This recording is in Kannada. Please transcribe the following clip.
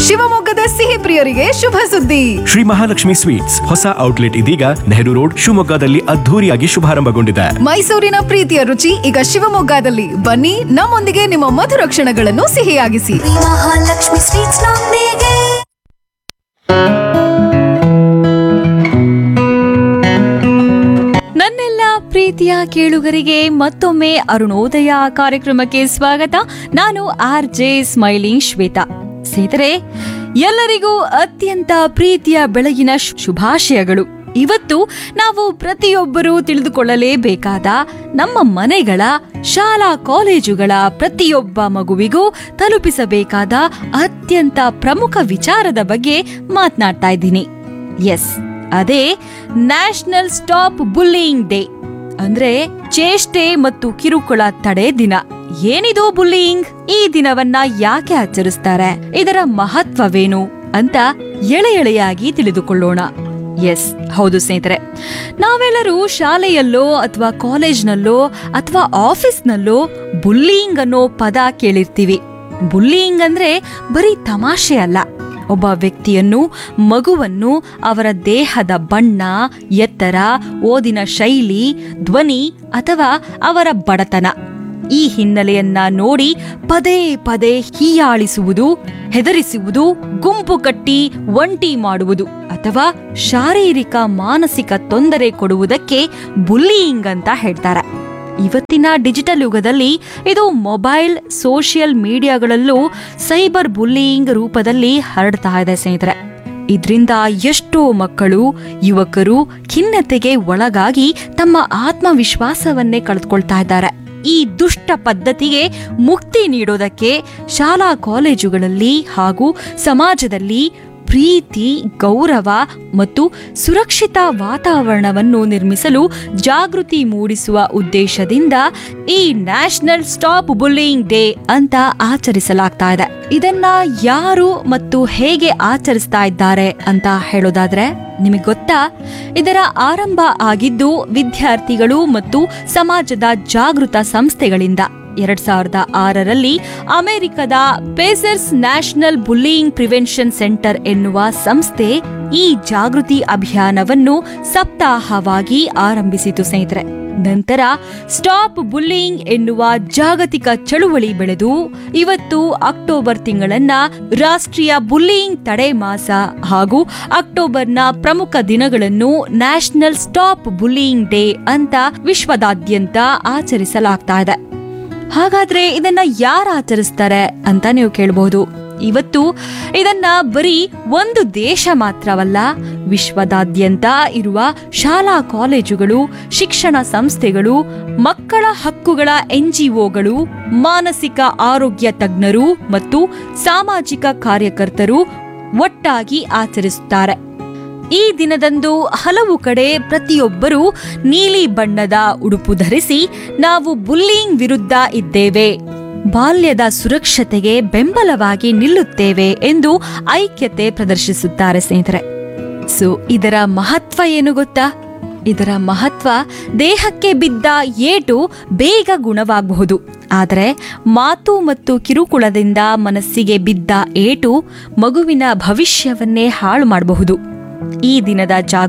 ಶಿವಮೊಗ್ಗದ ಸಿಹಿ ಪ್ರಿಯರಿಗೆ ಶುಭ ಸುದ್ದಿ ಶ್ರೀ ಮಹಾಲಕ್ಷ್ಮಿ ಸ್ವೀಟ್ಸ್ ಹೊಸ ಔಟ್ಲೆಟ್ ಇದೀಗ ನೆಹರು ರೋಡ್ ಶಿವಮೊಗ್ಗದಲ್ಲಿ ಅದ್ಧೂರಿಯಾಗಿ ಶುಭಾರಂಭಗೊಂಡಿದೆ ಮೈಸೂರಿನ ಪ್ರೀತಿಯ ರುಚಿ ಈಗ ಶಿವಮೊಗ್ಗದಲ್ಲಿ ಬನ್ನಿ ನಮ್ಮೊಂದಿಗೆ ನಿಮ್ಮ ಮಧುರ ಕ್ಷಣಗಳನ್ನು ಸಿಹಿಯಾಗಿಸಿ ಮಹಾಲಕ್ಷ್ಮಿ ಸ್ವೀಟ್ಸ್ ನೊಂದಿಗೆ ನನ್ನೆಲ್ಲ ಪ್ರೀತಿಯ ಕೇಳುಗರಿಗೆ ಮತ್ತೊಮ್ಮೆ ಅರುಣೋದಯ ಕಾರ್ಯಕ್ರಮಕ್ಕೆ ಸ್ವಾಗತ ನಾನು ಆರ್ ಜೆ ಸ್ಮೈಲಿಂಗ್ ಶ್ವೇತಾ ಸ್ನೇಹಿತರೆ ಎಲ್ಲರಿಗೂ ಅತ್ಯಂತ ಪ್ರೀತಿಯ ಬೆಳಗಿನ ಶು- ಶುಭಾಶಯಗಳು ಇವತ್ತು ನಾವು ಪ್ರತಿಯೊಬ್ಬರೂ ತಿಳಿದುಕೊಳ್ಳಲೇಬೇಕಾದ ನಮ್ಮ ಮನೆಗಳ ಶಾಲಾ ಕಾಲೇಜುಗಳ ಪ್ರತಿಯೊಬ್ಬ ಮಗುವಿಗೂ ತಲುಪಿಸಬೇಕಾದ ಅತ್ಯಂತ ಪ್ರಮುಖ ವಿಚಾರದ ಬಗ್ಗೆ ಮಾತನಾಡ್ತಾ ಇದ್ದೀನಿ ಎಸ್ ಅದೇ ನ್ಯಾಷನಲ್ ಸ್ಟಾಪ್ ಬುಲ್ಲಿಂಗ್ ಡೇ ಅಂದ್ರೆ ಚೇಷ್ಟೆ ಮತ್ತು ಕಿರುಕುಳ ತಡೆ ದಿನ ಏನಿದು ಬುಲ್ಲಿಂಗ್ ಈ ದಿನವನ್ನ ಯಾಕೆ ಆಚರಿಸ್ತಾರೆ ಇದರ ಮಹತ್ವವೇನು ಅಂತ ಎಳೆ ಎಳೆಯಾಗಿ ತಿಳಿದುಕೊಳ್ಳೋಣ ಎಸ್ ಹೌದು ಸ್ನೇಹಿತರೆ ನಾವೆಲ್ಲರೂ ಶಾಲೆಯಲ್ಲೋ ಅಥವಾ ಕಾಲೇಜ್ನಲ್ಲೋ ಅಥವಾ ಆಫೀಸ್ನಲ್ಲೋ ಬುಲ್ಲಿಂಗ್ ಅನ್ನೋ ಪದ ಕೇಳಿರ್ತೀವಿ ಬುಲ್ಲಿಂಗ್ ಅಂದ್ರೆ ಬರೀ ತಮಾಷೆ ಅಲ್ಲ ಒಬ್ಬ ವ್ಯಕ್ತಿಯನ್ನು ಮಗುವನ್ನು ಅವರ ದೇಹದ ಬಣ್ಣ ಎತ್ತರ ಓದಿನ ಶೈಲಿ ಧ್ವನಿ ಅಥವಾ ಅವರ ಬಡತನ ಈ ಹಿನ್ನೆಲೆಯನ್ನ ನೋಡಿ ಪದೇ ಪದೇ ಹೀಯಾಳಿಸುವುದು ಹೆದರಿಸುವುದು ಗುಂಪು ಕಟ್ಟಿ ಒಂಟಿ ಮಾಡುವುದು ಅಥವಾ ಶಾರೀರಿಕ ಮಾನಸಿಕ ತೊಂದರೆ ಕೊಡುವುದಕ್ಕೆ ಬುಲ್ಲಿಯಿಂಗ್ ಅಂತ ಹೇಳ್ತಾರೆ ಇವತ್ತಿನ ಡಿಜಿಟಲ್ ಯುಗದಲ್ಲಿ ಇದು ಮೊಬೈಲ್ ಸೋಷಿಯಲ್ ಮೀಡಿಯಾಗಳಲ್ಲೂ ಸೈಬರ್ ಬುಲ್ಲಿಯಿಂಗ್ ರೂಪದಲ್ಲಿ ಹರಡ್ತಾ ಇದೆ ಸ್ನೇಹಿತರೆ ಇದರಿಂದ ಎಷ್ಟೋ ಮಕ್ಕಳು ಯುವಕರು ಖಿನ್ನತೆಗೆ ಒಳಗಾಗಿ ತಮ್ಮ ಆತ್ಮವಿಶ್ವಾಸವನ್ನೇ ಕಳೆದುಕೊಳ್ತಾ ಇದ್ದಾರೆ ಈ ದುಷ್ಟ ಪದ್ಧತಿಗೆ ಮುಕ್ತಿ ನೀಡೋದಕ್ಕೆ ಶಾಲಾ ಕಾಲೇಜುಗಳಲ್ಲಿ ಹಾಗೂ ಸಮಾಜದಲ್ಲಿ ಪ್ರೀತಿ ಗೌರವ ಮತ್ತು ಸುರಕ್ಷಿತ ವಾತಾವರಣವನ್ನು ನಿರ್ಮಿಸಲು ಜಾಗೃತಿ ಮೂಡಿಸುವ ಉದ್ದೇಶದಿಂದ ಈ ನ್ಯಾಷನಲ್ ಸ್ಟಾಪ್ ಬುಲ್ಲಿಂಗ್ ಡೇ ಅಂತ ಆಚರಿಸಲಾಗ್ತಾ ಇದೆ ಇದನ್ನ ಯಾರು ಮತ್ತು ಹೇಗೆ ಆಚರಿಸ್ತಾ ಇದ್ದಾರೆ ಅಂತ ಹೇಳೋದಾದ್ರೆ ನಿಮಗೆ ಗೊತ್ತಾ ಇದರ ಆರಂಭ ಆಗಿದ್ದು ವಿದ್ಯಾರ್ಥಿಗಳು ಮತ್ತು ಸಮಾಜದ ಜಾಗೃತ ಸಂಸ್ಥೆಗಳಿಂದ ಎರಡ್ ಸಾವಿರದ ಆರರಲ್ಲಿ ಅಮೆರಿಕದ Pacer's National Bullying Prevention Center ಎನ್ನುವ ಸಂಸ್ಥೆ ಈ ಜಾಗೃತಿ ಅಭಿಯಾನವನ್ನು ಸಪ್ತಾಹವಾಗಿ ಆರಂಭಿಸಿತು ಸ್ನೇಹಿತರೆ ನಂತರ ಸ್ಟಾಪ್ ಬುಲ್ಲಿಂಗ್ ಎನ್ನುವ ಜಾಗತಿಕ ಚಳುವಳಿ ಬೆಳೆದು ಇವತ್ತು ಅಕ್ಟೋಬರ್ ತಿಂಗಳನ್ನ ರಾಷ್ಟ್ರೀಯ ಬುಲ್ಲಿಂಗ್ ತಡೆ ಮಾಸ ಹಾಗೂ ಅಕ್ಟೋಬರ್ನ ಪ್ರಮುಖ ದಿನಗಳನ್ನು ನ್ಯಾಷನಲ್ ಸ್ಟಾಪ್ ಬುಲ್ಲಿಂಗ್ ಡೇ ಅಂತ ವಿಶ್ವದಾದ್ಯಂತ ಆಚರಿಸಲಾಗ್ತಾ ಇದೆ ಹಾಗಾದ್ರೆ ಇದನ್ನ ಯಾರು ಆಚರಿಸ್ತಾರೆ ಅಂತ ನೀವು ಕೇಳಬಹುದು ಇವತ್ತು ಇದನ್ನ ಬರೀ ಒಂದು ದೇಶ ಮಾತ್ರವಲ್ಲ ವಿಶ್ವದಾದ್ಯಂತ ಇರುವ ಶಾಲಾ ಕಾಲೇಜುಗಳು ಶಿಕ್ಷಣ ಸಂಸ್ಥೆಗಳು ಮಕ್ಕಳ ಹಕ್ಕುಗಳ ಎನ್ಜಿಒಗಳು ಮಾನಸಿಕ ಆರೋಗ್ಯ ತಜ್ಞರು ಮತ್ತು ಸಾಮಾಜಿಕ ಕಾರ್ಯಕರ್ತರು ಒಟ್ಟಾಗಿ ಆಚರಿಸುತ್ತಾರೆ ಈ ದಿನದಂದು ಹಲವು ಕಡೆ ಪ್ರತಿಯೊಬ್ಬರೂ ನೀಲಿ ಬಣ್ಣದ ಉಡುಪು ಧರಿಸಿ ನಾವು ಬುಲ್ಲಿಂಗ್ ವಿರುದ್ಧ ಇದ್ದೇವೆ ಬಾಲ್ಯದ ಸುರಕ್ಷತೆಗೆ ಬೆಂಬಲವಾಗಿ ನಿಲ್ಲುತ್ತೇವೆ ಎಂದು ಐಕ್ಯತೆ ಪ್ರದರ್ಶಿಸುತ್ತಾರೆ ಸ್ನೇಹಿತರೆ ಸೊ ಇದರ ಮಹತ್ವ ಏನು ಗೊತ್ತಾ ಇದರ ಮಹತ್ವ ದೇಹಕ್ಕೆ ಬಿದ್ದ ಏಟು ಬೇಗ ಗುಣವಾಗಬಹುದು ಆದರೆ ಮಾತು ಮತ್ತು ಕಿರುಕುಳದಿಂದ ಮನಸ್ಸಿಗೆ ಬಿದ್ದ ಏಟು ಮಗುವಿನ ಭವಿಷ್ಯವನ್ನೇ ಹಾಳು ಮಾಡಬಹುದು ಈ ದಿನದ ಜಾಗ